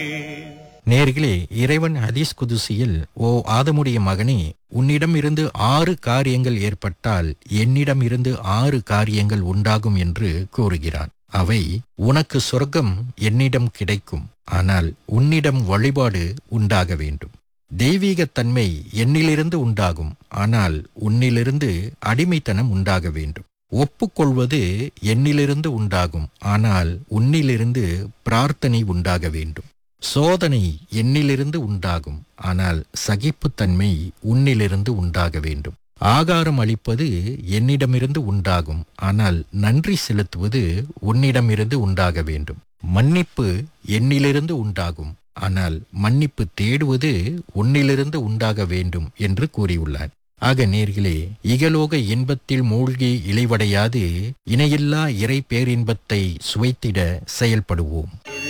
நேர்களே இறைவன் ஹதீஸ் குதுசியில் ஓ ஆதமுடைய மகனே உன்னிடம் இருந்து ஆறு காரியங்கள் ஏற்பட்டால் என்னிடம் இருந்து ஆறு காரியங்கள் உண்டாகும் என்று கூறுகிறான் அவை உனக்கு சொர்க்கம் என்னிடம் கிடைக்கும் ஆனால் உன்னிடம் வழிபாடு உண்டாக வேண்டும் தெய்வீகத்தன்மை என்னிலிருந்து உண்டாகும் ஆனால் உன்னிலிருந்து அடிமைத்தனம் உண்டாக வேண்டும் ஒப்புக்கொள்வது என்னிலிருந்து உண்டாகும் ஆனால் உன்னிலிருந்து பிரார்த்தனை உண்டாக வேண்டும் சோதனை என்னிலிருந்து உண்டாகும் ஆனால் சகிப்புத்தன்மை உன்னிலிருந்து உண்டாக வேண்டும் ஆகாரம் அளிப்பது என்னிடமிருந்து உண்டாகும் ஆனால் நன்றி செலுத்துவது உன்னிடமிருந்து உண்டாக வேண்டும் மன்னிப்பு என்னிலிருந்து உண்டாகும் ஆனால் மன்னிப்பு தேடுவது உன்னிலிருந்து உண்டாக வேண்டும் என்று கூறியுள்ளார் ஆக நேர்களே இகலோக இன்பத்தில் மூழ்கி இளைவடையாது இணையில்லா இறை பேரின்பத்தை சுவைத்திட செயல்படுவோம்